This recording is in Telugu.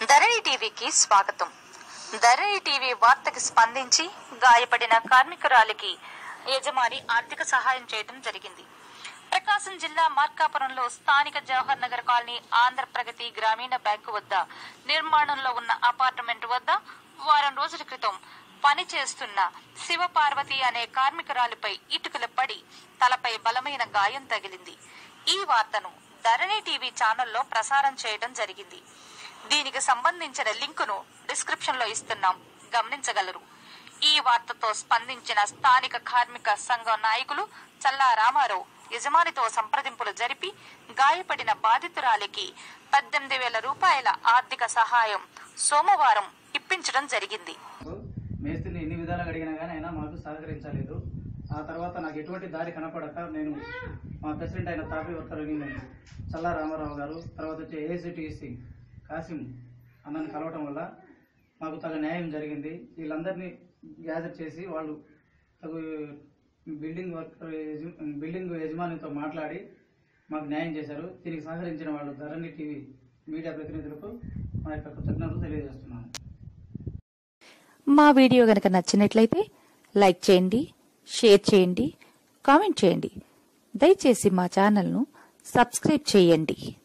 ధరణి టీవీకి స్వాగతం ధరణి టీవీ వార్తకి స్పందించి గాయపడిన కార్మికురాలికి యజమాని ఆర్థిక సహాయం చేయడం జరిగింది ప్రకాశం జిల్లా మార్కాపురంలో స్థానిక జవహర్ నగర్ కాలనీ ఆంధ్ర ప్రగతి గ్రామీణ బ్యాంకు వద్ద నిర్మాణంలో ఉన్న అపార్ట్మెంట్ వద్ద వారం రోజుల క్రితం పని చేస్తున్న శివపార్వతి అనే కార్మికురాలిపై ఇటుకలు పడి తలపై బలమైన గాయం తగిలింది ఈ వార్తను ధరణి టీవీ ఛానల్లో ప్రసారం చేయడం జరిగింది దీనికి సంబంధించిన లింకును డిస్క్రిప్షన్ లో ఇస్తున్నాం గమనించగలరు ఈ వార్తతో స్పందించిన స్థానిక కార్మిక సంఘం నాయకులు చల్లా రామారావు యజమానితో సంప్రదింపులు జరిపి గాయపడిన బాధితురాలికి పద్దెనిమిది వేల రూపాయల ఆర్థిక సహాయం సోమవారం ఇప్పించడం జరిగింది మేస్త్రిని ఎన్ని విధాలుగా అడిగినా కానీ అయినా మాకు సహకరించలేదు ఆ తర్వాత నాకు ఎటువంటి దారి కనపడక నేను మా ప్రెసిడెంట్ అయిన తాపీ వర్కర్ యూనియన్ చల్లా రామారావు గారు తర్వాత వచ్చి ఏఐసిటిసి కాసిం అన్నని కలవటం వల్ల మాకు తగ న్యాయం జరిగింది వీళ్ళందరినీ గ్యాదర్ చేసి వాళ్ళు తగు బిల్డింగ్ వర్కర్ యజ- బిల్డింగ్ యజమానితో మాట్లాడి మాకు న్యాయం చేశారు దీనికి సహకరించిన వాళ్ళు ధరణి టీవీ మీడియా ప్రతినిధులకు మా యొక్క కృతజ్ఞతలు తెలియజేస్తున్నాను మా వీడియో గనక నచ్చినట్లయితే లైక్ చేయండి షేర్ చేయండి కామెంట్ చేయండి దయచేసి మా ఛానల్ను సబ్స్క్రైబ్ చేయండి